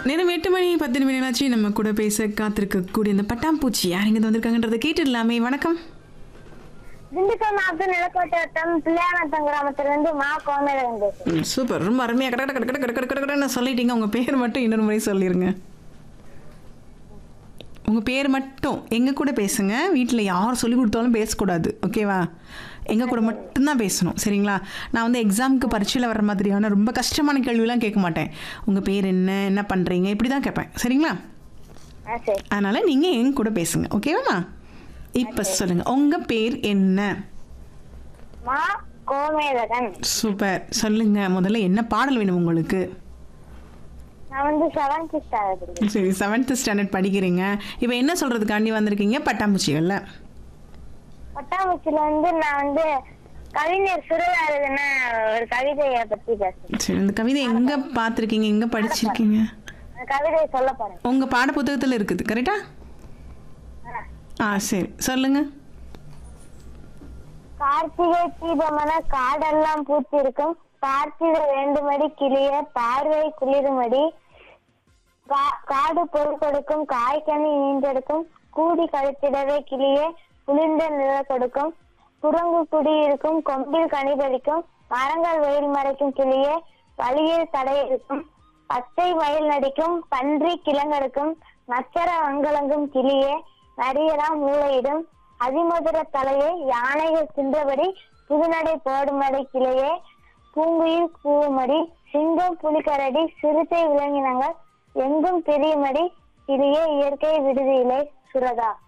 நேரம் எட்டு மணி பத்து நிமிடங்களாச்சு நம்ம கூட பேச காத்திருக்கக்கூடிய இந்த பட்டாம்பூச்சி யார் இங்கே வந்திருக்காங்கன்றதை கேட்டுடலாமே வணக்கம் திண்டுக்கல் மாவட்டம் நிலக்கோட்டை வட்டம் பிள்ளையானத்தம் கிராமத்துல இருந்து மா கோமேதகன் பேசுறேன் ம், சூப்பர் ரொம்ப அருமையாக கட கட கட கட கட கட கடன்னு சொல்லிட்டீங்க உங்கள் பேர் மட்டும் இன்னொரு முறை சொல்லிடுங்க உங்கள் பேர் மட்டும் எங்கள் கூட பேசுங்க வீட்டில் யார் சொல்லி கொடுத்தாலும் பேசக்கூடாது ஓகேவா எங்கள் கூட மட்டும்தான் பேசணும் சரிங்களா நான் வந்து எக்ஸாமுக்கு பரீட்சையில் வர மாதிரியான ரொம்ப கஷ்டமான கேள்விலாம் கேட்க மாட்டேன் உங்கள் பேர் என்ன என்ன பண்ணுறீங்க இப்படி தான் கேட்பேன் சரிங்களா ஆ சரி அதனால் நீங்கள் எங்க கூட பேசுங்க ஓகேவாம்மா இப்போ சொல்லுங்கள் உங்கள் பேர் என்ன மா கோமேதகன் சூப்பர் சொல்லுங்கள் முதல்ல என்ன பாடல் வேணும் உங்களுக்கு நான் வந்து செவன்த் ஸ்டாண்டர்ட் படிக்கிறேன் சரி செவன்த் ஸ்டாண்டர்ட் படிக்கிறீங்க இப்போ என்ன சொல்கிறதுக்காண்டி வந்திருக்கீங்க பட்டாம்பூச்சிகளில் பட்டாம்பூச்சில வந்து நான் வந்து கவிஞர் சுரதா எழுதின ஒரு கவிதையை பத்தி பேசுறேன் சரி இந்த கவிதை எங்கே பார்த்துருக்கீங்க எங்கே படிச்சிருக்கீங்க அந்த கவிதையை சொல்ல போறேன் உங்கள் பாட புத்தகத்தில் இருக்குது கரெக்டா ஆ சரி சொல்லுங்கள் கார்த்திகை தீபமன காடெல்லாம் பூத்திருக்கும் பார்த்திட வேண்டுமடி கிளிய பார்வை குளிருமடி கா- காடு பொருள் கொடுக்கும் காய்கனி ஈன்றெடுக்கும் கூடி கழித்திடவே கிளியே குளிர்ந்த நில கொடுக்கும் குரங்கு குடியிருக்கும் கொம்பில் கனிபலிக்கும் மரங்கள் வெயில் மறைக்கும் கிளியே வழியில் தடை இருக்கும் பச்சை மயில் நடிக்கும் பன்றி கிழங்கெடுக்கும் நச்சர வங்கலங்கும் கிளியே நரியலாம் மூளையிடும் அதிமதுர தலையே யானைகள் தின்றபடி புதுநடை போடுமடை கிளையே பூங்குயில் கூவுமடி சிங்கம் புலிகரடி சிறுத்தை விலங்கினங்கள் எங்கும் தெரியுமடி கிளியே இயற்கை விடுதியிலே சுரதா